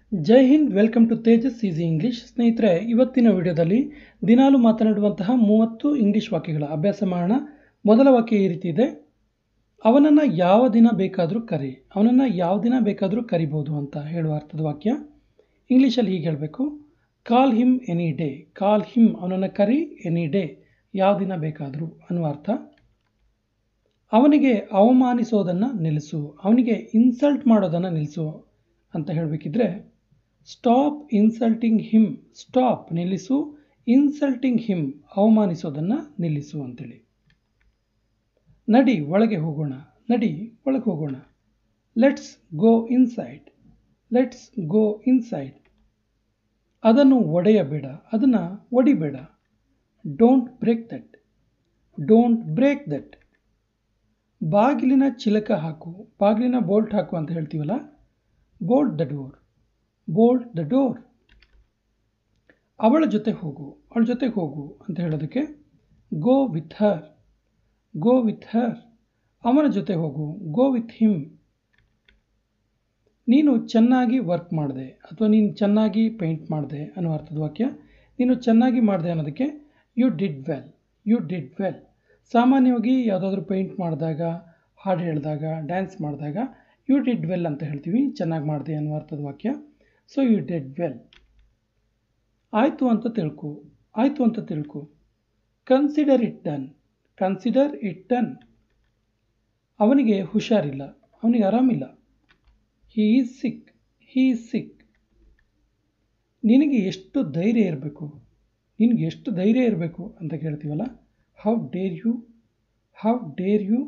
ಜೈ ಹಿಂದ್ welcome to Tejas easy English ಸ್ನೇಹಿತರೆ ಇವತ್ತಿನ ವಿಡಿಯೋದಲ್ಲಿ ದಿನಾಲು ಮಾತನಾಡುವಂತಹ ಮೂವತ್ತು ಇಂಗ್ಲಿಷ್ ವಾಕ್ಯಗಳ ಅಭ್ಯಾಸ ಮಾಡೋಣ ಮೊದಲ ವಾಕ್ಯ ಈ ರೀತಿ ಇದೆ ಅವನನ್ನು ಯಾವ ದಿನ ಬೇಕಾದರೂ ಕರಿ ಅವನನ್ನು ಯಾವ ದಿನ ಬೇಕಾದರೂ ಕರಿಬೋದು ಅಂತ ಹೇಳುವ ಅರ್ಥದ ವಾಕ್ಯ ಇಂಗ್ಲೀಷಲ್ಲಿ ಹೀಗೆ ಹೇಳಬೇಕು call him any day call him ಅವನನ್ನು ಕರಿ ಎನಿ ಡೇ ಯಾವ ದಿನ ಬೇಕಾದರೂ ಅನ್ನುವ ಅರ್ಥ ಅವನಿಗೆ ಅವಮಾನಿಸೋದನ್ನು ನಿಲ್ಲಿಸು ಅವನಿಗೆ ಇನ್ಸಲ್ಟ್ ಮಾಡೋದನ್ನು ನಿಲ್ಲಿಸು ಅಂತ ಹೇಳಬೇಕಿದ್ರೆ ಸ್ಟಾಪ್ ಇನ್ಸಲ್ಟಿಂಗ್ ಹಿಮ್ ಸ್ಟಾಪ್ ನಿಲ್ಲಿಸು ಇನ್ಸಲ್ಟಿಂಗ್ ಹಿಮ್ ಅವಮಾನಿಸೋದನ್ನು ನಿಲ್ಲಿಸು ಅಂತೇಳಿ ನಡಿ ಒಳಗೆ ಹೋಗೋಣ ನಡಿ ಒಳಗೆ ಹೋಗೋಣ let's go inside let's go inside ಅದನ್ನು ಒಡೆಯಬೇಡ ಅದನ್ನು ಒಡಿಬೇಡ don't break that don't break that ಬಾಗಿಲಿನ ಚಿಲಕ ಹಾಕು ಬಾಗಿಲಿನ ಬೋಲ್ಟ್ ಹಾಕು ಅಂತ ಹೇಳ್ತೀವಲ್ಲ bolt the door bolt the door ಅವಳ ಜೊತೆ ಹೋಗು ಅವಳ ಜೊತೆಗೆ ಹೋಗು ಅಂತ ಹೇಳೋದಕ್ಕೆ go with her go with her ಅವನ ಜೊತೆ ಹೋಗು ಗೋ ವಿತ್ ಹಿಮ್ ನೀನು ಚೆನ್ನಾಗಿ ವರ್ಕ್ ಮಾಡಿದೆ ಅಥವಾ ನೀನು ಚೆನ್ನಾಗಿ ಪೇಂಟ್ ಮಾಡಿದೆ ಅನ್ನೋ ಅರ್ಥದ ವಾಕ್ಯ ನೀನು ಚೆನ್ನಾಗಿ ಮಾಡಿದೆ ಅನ್ನೋದಕ್ಕೆ you did well you did well ಸಾಮಾನ್ಯವಾಗಿ ಯಾವುದಾದ್ರೂ ಪೇಂಟ್ ಮಾಡಿದಾಗ ಹಾಡು ಹೇಳಿದಾಗ ಡ್ಯಾನ್ಸ್ ಮಾಡಿದಾಗ ಯು ಡಿಡ್ ವೆಲ್ ಅಂತ ಹೇಳ್ತೀವಿ ಚೆನ್ನಾಗಿ ಮಾಡಿದೆ ಅನ್ನೋ ಅರ್ಥದ ವಾಕ್ಯ ಸೊ ಯು ಡಿಡ್ ವೆಲ್ ಆಯಿತು ಅಂತ ತಿಳ್ಕೊ ಆಯಿತು ಅಂತ ತಿಳ್ಕೊ consider it done consider it done ಅವನಿಗೆ ಹುಷಾರಿಲ್ಲ ಅವನಿಗೆ ಆರಾಮಿಲ್ಲ he is sick he is ಸಿಕ್ ನಿನಗೆ ಎಷ್ಟು ಧೈರ್ಯ ಇರಬೇಕು ನಿನಗೆ ಎಷ್ಟು ಧೈರ್ಯ ಇರಬೇಕು ಅಂತ ಕೇಳ್ತೀವಲ್ಲ how dare you how dare you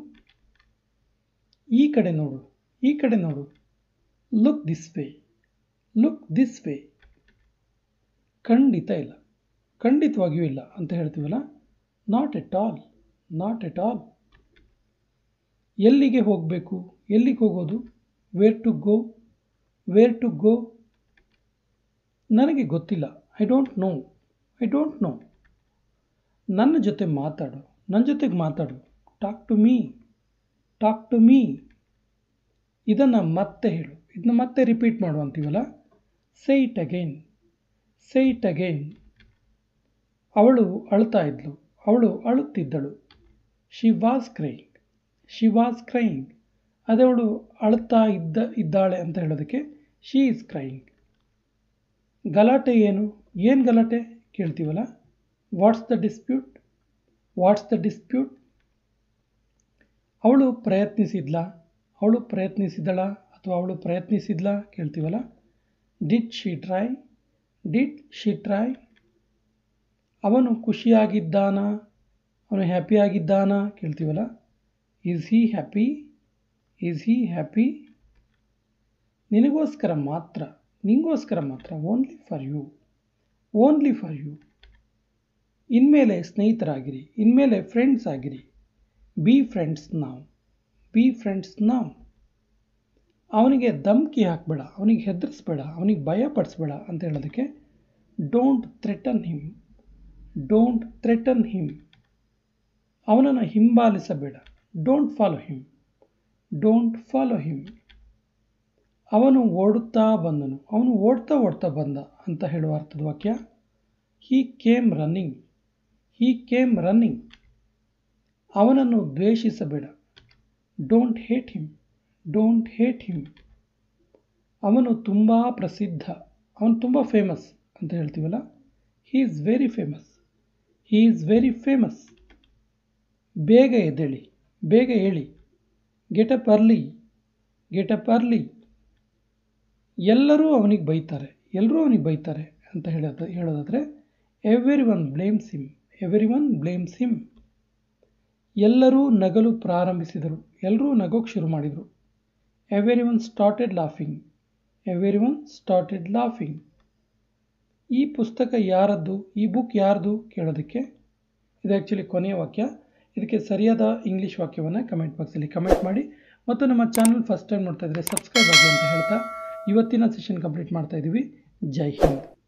ಈ ಕಡೆ ನೋಡು ಈ ಕಡೆ ನೋಡು look this way look this way ಖಂಡಿತ ಇಲ್ಲ ಖಂಡಿತವಾಗಿಯೂ ಇಲ್ಲ ಅಂತ ಹೇಳ್ತೀವಲ್ಲ not at all not at all ಎಲ್ಲಿಗೆ ಹೋಗಬೇಕು ಎಲ್ಲಿಗೆ ಹೋಗೋದು where to go where to go ನನಗೆ ಗೊತ್ತಿಲ್ಲ I don't know I don't know ನನ್ನ ಜೊತೆ ಮಾತಾಡು ನನ್ನ ಜೊತೆಗೆ ಮಾತಾಡು talk to me talk to me ಇದನ್ನು ಮತ್ತೆ ಹೇಳು ಇದನ್ನ ಮತ್ತೆ ರಿಪೀಟ್ ಮಾಡು ಅಂತೀವಲ್ಲ say it again say it again ಅವಳು ಅಳ್ತಾ ಇದ್ಲು ಅವಳು ಅಳುತ್ತಿದ್ದಳು she was crying she was crying ಅದೇ ಅವಳು ಅಳ್ತಾ ಇದ್ದ ಇದ್ದಾಳೆ ಅಂತ ಹೇಳೋದಕ್ಕೆ ಶಿ ಈಸ್ ಕ್ರೈಯಿಂಗ್ ಗಲಾಟೆ ಏನು ಏನು ಗಲಾಟೆ ಕೇಳ್ತೀವಲ್ಲ what's the dispute what's the dispute ಅವಳು ಪ್ರಯತ್ನಿಸಿದ್ಲ ಅವಳು ಪ್ರಯತ್ನಿಸಿದಳ ಅಥವಾ ಅವಳು ಪ್ರಯತ್ನಿಸಿದ್ಲ ಕೇಳ್ತೀವಲ್ಲ did she try did she try ಅವನು ಖುಷಿಯಾಗಿದ್ದಾನ ಅವನು ಹ್ಯಾಪಿಯಾಗಿದ್ದಾನ ಕೇಳ್ತೀವಲ್ಲ is he happy is he happy ನಿನಗೋಸ್ಕರ ಮಾತ್ರ ನಿಂಗೋಸ್ಕರ ಮಾತ್ರ only for you only for you ಇನ್ಮೇಲೆ ಸ್ನೇಹಿತರಾಗಿರಿ ಇನ್ಮೇಲೆ ಫ್ರೆಂಡ್ಸ್ ಆಗಿರಿ ಬಿ ಫ್ರೆಂಡ್ಸ್ ನಾವು ಬಿ ಫ್ರೆಂಡ್ಸ್ ನಾವು ಅವನಿಗೆ ಧಮ್ಕಿ ಹಾಕಬೇಡ ಅವನಿಗೆ ಹೆದರಿಸ್ಬೇಡ ಅವನಿಗೆ ಭಯ ಪಡಿಸ್ಬೇಡ ಅಂತ ಹೇಳೋದಕ್ಕೆ don't threaten him don't threaten him ಅವನನ್ನು ಹಿಂಬಾಲಿಸಬೇಡ don't follow him don't follow him ಅವನು ಓಡುತ್ತಾ ಬಂದನು ಅವನು ಓಡ್ತಾ ಓಡ್ತಾ ಬಂದ ಅಂತ ಹೇಳುವ ಅರ್ಥದ ವಾಕ್ಯ he came running he came running ಅವನನ್ನು ದ್ವೇಷಿಸಬೇಡ don't hate him don't hate him ಅವನು ತುಂಬ ಪ್ರಸಿದ್ಧ ಅವನು ತುಂಬ ಫೇಮಸ್ ಅಂತ ಹೇಳ್ತೀವಲ್ಲ he is very famous he is very famous ಬೇಗ ಎದ್ದೇಳಿ ಬೇಗ ಹೇಳಿ ಗೆಟಪ್ ಅರ್ಲಿ ಗೆಟಪ್ ಅರ್ಲಿ ಎಲ್ಲರೂ ಅವನಿಗೆ ಬೈತಾರೆ ಎಲ್ಲರೂ ಅವನಿಗೆ ಬೈತಾರೆ ಅಂತ ಹೇಳೋದು ಹೇಳೋದಾದರೆ everyone blames him everyone blames him ಎಲ್ಲರೂ ನಗಲು ಪ್ರಾರಂಭಿಸಿದರು ಎಲ್ಲರೂ ನಗೋಕ್ಕೆ ಶುರು ಮಾಡಿದರು everyone started laughing everyone started laughing ಈ ಪುಸ್ತಕ ಯಾರದ್ದು ಈ ಬುಕ್ ಯಾರ್ದು ಕೇಳೋದಕ್ಕೆ ಇದು ಆ್ಯಕ್ಚುಲಿ ಕೊನೆಯ ವಾಕ್ಯ ಇದಕ್ಕೆ ಸರಿಯಾದ ಇಂಗ್ಲೀಷ್ ವಾಕ್ಯವನ್ನು ಕಮೆಂಟ್ ಬಾಕ್ಸಲ್ಲಿ ಕಮೆಂಟ್ ಮಾಡಿ ಮತ್ತು ನಮ್ಮ ಚಾನಲ್ ಫಸ್ಟ್ ಟೈಮ್ ನೋಡ್ತಾ ಇದ್ದರೆ ಸಬ್ಸ್ಕ್ರೈಬ್ ಆಗಿ ಅಂತ ಹೇಳ್ತಾ ಇವತ್ತಿನ ಸೆಷನ್ ಕಂಪ್ಲೀಟ್ ಮಾಡ್ತಾ ಇದ್ದೀವಿ ಜೈ ಹಿಂದ್